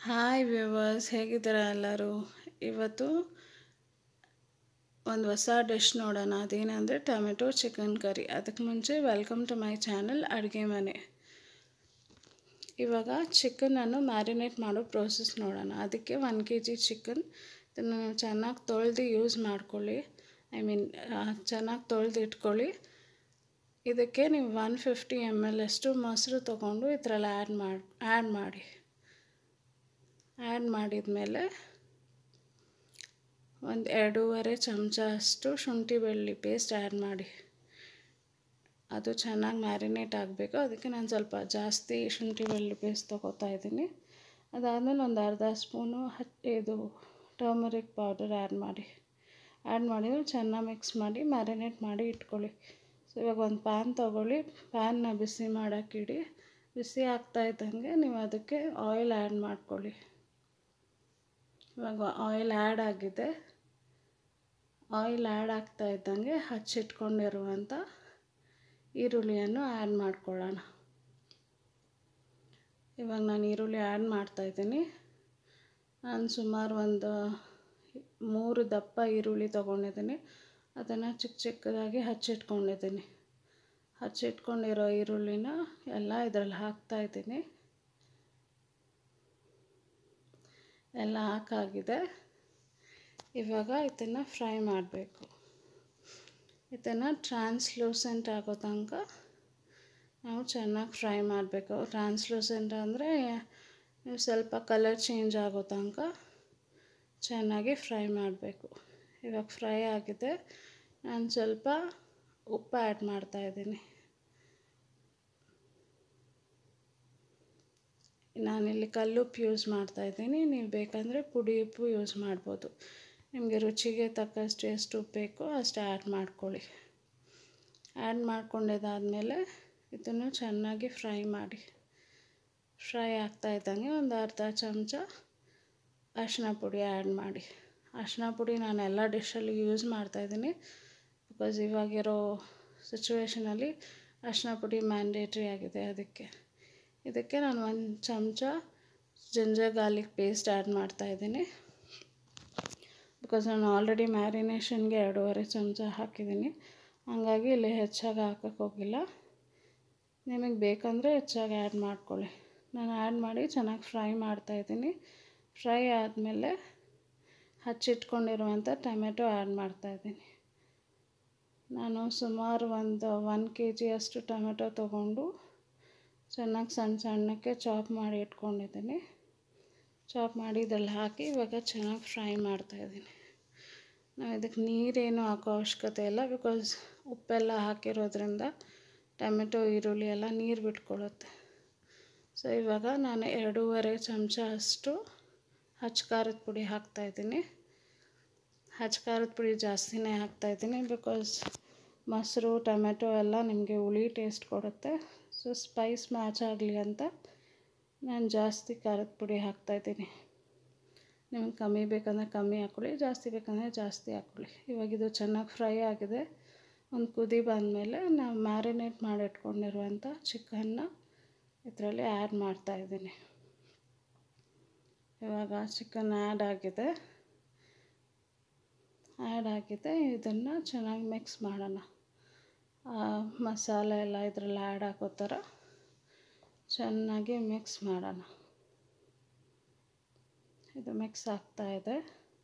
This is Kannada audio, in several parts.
ಹಾಯ್ ವ್ಯೂವರ್ಸ್ ಹೇಗಿದ್ದೀರಾ ಎಲ್ಲರೂ ಇವತ್ತು ಒಂದು ಹೊಸ ಡಿಶ್ ನೋಡೋಣ ಅದೇನೆಂದರೆ ಟೊಮೆಟೊ ಚಿಕನ್ ಕರಿ ಅದಕ್ಕೆ ಮುಂಚೆ ವೆಲ್ಕಮ್ ಟು ಮೈ ಚಾನಲ್ ಅಡುಗೆ ಮನೆ ಇವಾಗ ಚಿಕನನ್ನು ಮ್ಯಾರಿನೇಟ್ ಮಾಡೋ ಪ್ರೋಸೆಸ್ ನೋಡೋಣ ಅದಕ್ಕೆ ಒನ್ ಕೆ ಜಿ ಚಿಕನ್ ಇದನ್ನು ಚೆನ್ನಾಗಿ ತೊಳೆದು ಯೂಸ್ ಮಾಡ್ಕೊಳ್ಳಿ ಐ ಮೀನ್ ಚೆನ್ನಾಗಿ ತೊಳೆದು ಇಟ್ಕೊಳ್ಳಿ ಇದಕ್ಕೆ ನೀವು ಒನ್ ಫಿಫ್ಟಿ ಎಮ್ ಎಲ್ ಅಷ್ಟು ಮೊಸರು ತೊಗೊಂಡು ಇದರಲ್ಲಿ ಆ್ಯಡ್ ಮಾಡಿ ಆ್ಯಡ್ ಮಾಡಿ ಆ್ಯಡ್ ಮಾಡಿದ ಮೇಲೆ ಒಂದು ಎರಡೂವರೆ ಚಮಚ ಅಷ್ಟು ಶುಂಠಿ ಬೆಳ್ಳುಳ್ಳಿ ಪೇಸ್ಟ್ ಆ್ಯಡ್ ಮಾಡಿ ಅದು ಚೆನ್ನಾಗಿ ಮ್ಯಾರಿನೇಟ್ ಆಗಬೇಕು ಅದಕ್ಕೆ ನಾನು ಸ್ವಲ್ಪ ಜಾಸ್ತಿ ಶುಂಠಿ ಬೆಳ್ಳುಳ್ಳಿ ಪೇಸ್ಟ್ ತೊಗೋತಾ ಇದ್ದೀನಿ ಅದಾದಮೇಲೆ ಒಂದು ಅರ್ಧ ಸ್ಪೂನು ಹಚ್ಚಿ ಇದು ಟರ್ಮರಿಕ್ ಪೌಡರ್ ಆ್ಯಡ್ ಮಾಡಿ ಆ್ಯಡ್ ಮಾಡಿದ್ರೆ ಚೆನ್ನಾಗಿ ಮಿಕ್ಸ್ ಮಾಡಿ ಮ್ಯಾರಿನೇಟ್ ಮಾಡಿ ಇಟ್ಕೊಳ್ಳಿ ಸೊ ಇವಾಗ ಒಂದು ಪ್ಯಾನ್ ತೊಗೊಳ್ಳಿ ಪ್ಯಾನ್ನ ಬಿಸಿ ಮಾಡೋಕ್ಕಿಡಿ ಬಿಸಿ ಆಗ್ತಾ ಇದ್ದಂಗೆ ನೀವು ಅದಕ್ಕೆ ಆಯಿಲ್ ಆ್ಯಡ್ ಮಾಡ್ಕೊಳ್ಳಿ ಇವಾಗ ಆಯಿಲ್ ಆ್ಯಡ್ ಆಗಿದೆ ಆಯಿಲ್ ಆ್ಯಡ್ ಆಗ್ತಾ ಇದ್ದಂಗೆ ಹಚ್ಚಿಟ್ಕೊಂಡಿರುವಂಥ ಈರುಳ್ಳಿಯನ್ನು ಆ್ಯಡ್ ಮಾಡ್ಕೊಳ್ಳೋಣ ಇವಾಗ ನಾನು ಈರುಳ್ಳಿ ಆ್ಯಡ್ ಮಾಡ್ತಾಯಿದ್ದೀನಿ ನಾನು ಸುಮಾರು ಒಂದು ಮೂರು ದಪ್ಪ ಈರುಳ್ಳಿ ತೊಗೊಂಡಿದ್ದೀನಿ ಅದನ್ನು ಚಿಕ್ಕ ಚಿಕ್ಕದಾಗಿ ಹಚ್ಚಿಟ್ಕೊಂಡಿದ್ದೀನಿ ಹಚ್ಚಿಟ್ಕೊಂಡಿರೋ ಈರುಳ್ಳಿನ ಎಲ್ಲ ಇದರಲ್ಲಿ ಹಾಕ್ತಾಯಿದ್ದೀನಿ ಎಲ್ಲ ಹಾಕಾಗಿದೆ ಇವಾಗ ಇದನ್ನು ಫ್ರೈ ಮಾಡಬೇಕು ಇದನ್ನು ಟ್ರಾನ್ಸ್ಲೂಸೆಂಟ್ ಆಗೋ ತನಕ ನಾವು ಚೆನ್ನಾಗಿ ಫ್ರೈ ಮಾಡಬೇಕು ಟ್ರಾನ್ಸ್ಲೂಸೆಂಟ್ ಅಂದರೆ ನೀವು ಸ್ವಲ್ಪ ಕಲರ್ ಚೇಂಜ್ ಆಗೋ ತನಕ ಚೆನ್ನಾಗಿ ಫ್ರೈ ಮಾಡಬೇಕು ಇವಾಗ ಫ್ರೈ ಆಗಿದೆ ನಾನು ಸ್ವಲ್ಪ ಉಪ್ಪು ಆ್ಯಡ್ ಮಾಡ್ತಾಯಿದ್ದೀನಿ ನಾನಿಲ್ಲಿ ಕಲ್ಲುಪ್ಪು ಯೂಸ್ ಮಾಡ್ತಾಯಿದ್ದೀನಿ ನೀವು ಬೇಕಂದರೆ ಪುಡಿ ಉಪ್ಪು ಯೂಸ್ ಮಾಡ್ಬೋದು ನಿಮಗೆ ರುಚಿಗೆ ತಕ್ಕಷ್ಟು ಎಷ್ಟು ಉಪ್ಪು ಬೇಕೋ ಅಷ್ಟು ಆ್ಯಡ್ ಮಾಡ್ಕೊಳ್ಳಿ ಆ್ಯಡ್ ಮಾಡ್ಕೊಂಡಿದ್ದಾದಮೇಲೆ ಇದನ್ನು ಚೆನ್ನಾಗಿ ಫ್ರೈ ಮಾಡಿ ಫ್ರೈ ಆಗ್ತಾ ಇದ್ದಂಗೆ ಒಂದು ಅರ್ಧ ಚಮಚ ಅರಿಶಿನ ಪುಡಿ ಆ್ಯಡ್ ಮಾಡಿ ಅರಿಶಿನ ಪುಡಿ ನಾನು ಎಲ್ಲ ಡಿಶಲ್ಲಿ ಯೂಸ್ ಮಾಡ್ತಾಯಿದ್ದೀನಿ ಬಿಕಾಸ್ ಇವಾಗಿರೋ ಸಿಚುವೇಷನಲ್ಲಿ ಅರಿಶಿನ ಪುಡಿ ಮ್ಯಾಂಡೇಟ್ರಿ ಆಗಿದೆ ಅದಕ್ಕೆ ಇದಕ್ಕೆ ನಾನು ಒಂದು ಚಮಚ ಜಿಂಜರ್ ಗಾರ್ಲಿಕ್ ಪೇಸ್ಟ್ ಆ್ಯಡ್ ಮಾಡ್ತಾಯಿದ್ದೀನಿ ಬಿಕಾಸ್ ನಾನು ಆಲ್ರೆಡಿ ಮ್ಯಾರಿನೇಷನ್ಗೆ ಎರಡೂವರೆ ಚಮಚ ಹಾಕಿದ್ದೀನಿ ಹಾಗಾಗಿ ಇಲ್ಲಿ ಹೆಚ್ಚಾಗಿ ಹಾಕೋಕ್ಕೆ ಹೋಗಿಲ್ಲ ನಿಮಗೆ ಬೇಕಂದರೆ ಹೆಚ್ಚಾಗಿ ಆ್ಯಡ್ ಮಾಡ್ಕೊಳ್ಳಿ ನಾನು ಆ್ಯಡ್ ಮಾಡಿ ಚೆನ್ನಾಗಿ ಫ್ರೈ ಮಾಡ್ತಾಯಿದ್ದೀನಿ ಫ್ರೈ ಆದಮೇಲೆ ಹಚ್ಚಿಟ್ಕೊಂಡಿರುವಂಥ ಟೊಮೆಟೊ ಆ್ಯಡ್ ಮಾಡ್ತಾಯಿದ್ದೀನಿ ನಾನು ಸುಮಾರು ಒಂದು ಒನ್ ಕೆ ಜಿಯಷ್ಟು ಟೊಮೆಟೊ ತೊಗೊಂಡು ಚೆನ್ನಾಗಿ ಸಣ್ಣ ಸಣ್ಣಕ್ಕೆ ಚಾಪ್ ಮಾಡಿ ಇಟ್ಕೊಂಡಿದ್ದೀನಿ ಚಾಪ್ ಮಾಡಿ ಇದ್ರಲ್ಲಿ ಹಾಕಿ ಇವಾಗ ಚೆನ್ನಾಗಿ ಫ್ರೈ ಮಾಡ್ತಾಯಿದ್ದೀನಿ ನಾವು ಇದಕ್ಕೆ ನೀರೇನು ಹಾಕೋ ಅವಶ್ಯಕತೆ ಇಲ್ಲ ಬಿಕಾಸ್ ಉಪ್ಪೆಲ್ಲ ಹಾಕಿರೋದ್ರಿಂದ ಟೊಮೆಟೊ ಈರುಳ್ಳಿ ಎಲ್ಲ ನೀರು ಬಿಟ್ಕೊಳ್ಳುತ್ತೆ ಸೊ ಇವಾಗ ನಾನು ಎರಡೂವರೆ ಚಮಚ ಅಷ್ಟು ಹಚ್ಚ ಖಾರದ ಪುಡಿ ಹಾಕ್ತಾಯಿದ್ದೀನಿ ಹಚ್ಚ ಖಾರದ ಪುಡಿ ಜಾಸ್ತಿನೇ ಹಾಕ್ತಾಯಿದ್ದೀನಿ ಬಿಕಾಸ್ ಮೊಸರು ಟೊಮೆಟೊ ಎಲ್ಲ ನಿಮಗೆ ಹುಳಿ ಟೇಸ್ಟ್ ಕೊಡುತ್ತೆ ಸೊ ಸ್ಪೈಸ್ ಮ್ಯಾಚ್ ಆಗಲಿ ಅಂತ ನಾನು ಜಾಸ್ತಿ ಖಾರದ ಪುಡಿ ಹಾಕ್ತಾಯಿದ್ದೀನಿ ನಿಮಗೆ ಕಮ್ಮಿ ಬೇಕಂದರೆ ಕಮ್ಮಿ ಹಾಕ್ಕೊಳ್ಳಿ ಜಾಸ್ತಿ ಬೇಕಂದರೆ ಜಾಸ್ತಿ ಹಾಕ್ಕೊಳ್ಳಿ ಇವಾಗ ಇದು ಚೆನ್ನಾಗಿ ಫ್ರೈ ಆಗಿದೆ ಒಂದು ಕುದಿ ಬಂದಮೇಲೆ ನಾವು ಮ್ಯಾರಿನೇಟ್ ಮಾಡಿಟ್ಕೊಂಡಿರುವಂಥ ಚಿಕನ್ನ ಇದರಲ್ಲಿ ಆ್ಯಡ್ ಮಾಡ್ತಾಯಿದ್ದೀನಿ ಇವಾಗ ಚಿಕನ್ ಆ್ಯಡ್ ಆಗಿದೆ ಆ್ಯಡ್ ಆಗಿದೆ ಇದನ್ನು ಚೆನ್ನಾಗಿ ಮಿಕ್ಸ್ ಮಾಡೋಣ ಮಸಾಲೆ ಎಲ್ಲ ಇದರಲ್ಲಿ ಆ್ಯಡ್ ಆಗೋ ಥರ ಚೆನ್ನಾಗಿ ಮಿಕ್ಸ್ ಮಾಡೋಣ ಇದು ಮಿಕ್ಸ್ ಆಗ್ತಾ ಇದೆ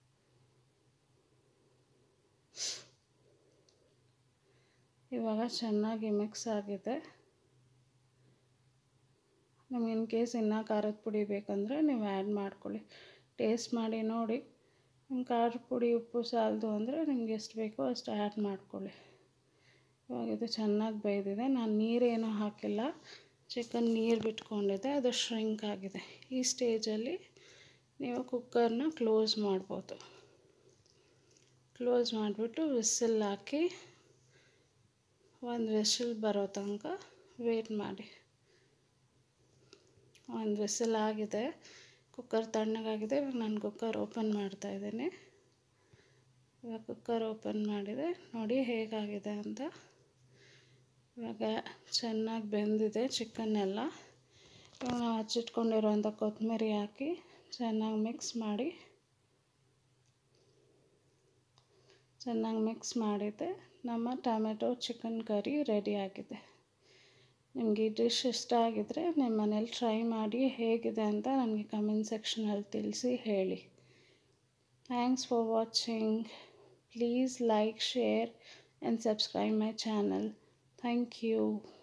ಇವಾಗ ಚೆನ್ನಾಗಿ ಮಿಕ್ಸ್ ಆಗಿದೆ ನಿಮ್ಗೆ ಇನ್ ಕೇಸ್ ಇನ್ನೂ ಖಾರದ ಪುಡಿ ಬೇಕಂದರೆ ನೀವು ಆ್ಯಡ್ ಮಾಡ್ಕೊಳ್ಳಿ ಟೇಸ್ಟ್ ಮಾಡಿ ನೋಡಿ ನಿಮ್ಮ ಖಾರದ ಪುಡಿ ಉಪ್ಪು ಸಾಲದು ಅಂದರೆ ನಿಮ್ಗೆ ಎಷ್ಟು ಬೇಕೋ ಅಷ್ಟು ಆ್ಯಡ್ ಮಾಡ್ಕೊಳ್ಳಿ ಇವಾಗ ಇದು ಚೆನ್ನಾಗಿ ಬೇಯ್ದಿದೆ ನಾನು ನೀರೇನು ಹಾಕಿಲ್ಲ ಚಿಕನ್ ನೀರು ಬಿಟ್ಕೊಂಡಿದೆ ಅದು ಶ್ರಿಂಕ್ ಆಗಿದೆ ಈ ಸ್ಟೇಜಲ್ಲಿ ನೀವು ಕುಕ್ಕರ್ನ ಕ್ಲೋಸ್ ಮಾಡ್ಬೋದು ಕ್ಲೋಸ್ ಮಾಡಿಬಿಟ್ಟು ವಿಸಿಲ್ ಹಾಕಿ ಒಂದು ವಿಸಿಲ್ ಬರೋ ತನಕ ವೇಟ್ ಮಾಡಿ ಒಂದು ವಿಸಿಲ್ ಆಗಿದೆ ಕುಕ್ಕರ್ ತಣ್ಣಗಾಗಿದೆ ಇವಾಗ ನಾನು ಕುಕ್ಕರ್ ಓಪನ್ ಮಾಡ್ತಾಯಿದ್ದೀನಿ ಇವಾಗ ಕುಕ್ಕರ್ ಓಪನ್ ಮಾಡಿದೆ ನೋಡಿ ಹೇಗಾಗಿದೆ ಅಂತ ಇವಾಗ ಚೆನ್ನಾಗಿ ಬೆಂದಿದೆ ಚಿಕನ್ ಎಲ್ಲ ಇವಾಗ ನಾವು ಹಚ್ಚಿಟ್ಕೊಂಡಿರೋಂಥ ಕೊತ್ತಂಬರಿ ಹಾಕಿ ಚೆನ್ನಾಗಿ ಮಿಕ್ಸ್ ಮಾಡಿ ಚೆನ್ನಾಗಿ ಮಿಕ್ಸ್ ಮಾಡಿದ್ದೆ ನಮ್ಮ ಟೊಮೆಟೊ ಚಿಕನ್ ಕರಿ ರೆಡಿ ಆಗಿದೆ ನಿಮಗೆ ಈ ಡಿಶ್ ಇಷ್ಟ ಆಗಿದರೆ ನಿಮ್ಮ ಮನೇಲಿ ಟ್ರೈ ಮಾಡಿ ಹೇಗಿದೆ ಅಂತ ನನಗೆ ಕಮೆಂಟ್ ಸೆಕ್ಷನಲ್ಲಿ ತಿಳಿಸಿ ಹೇಳಿ thanks for watching please like share and subscribe my channel thank you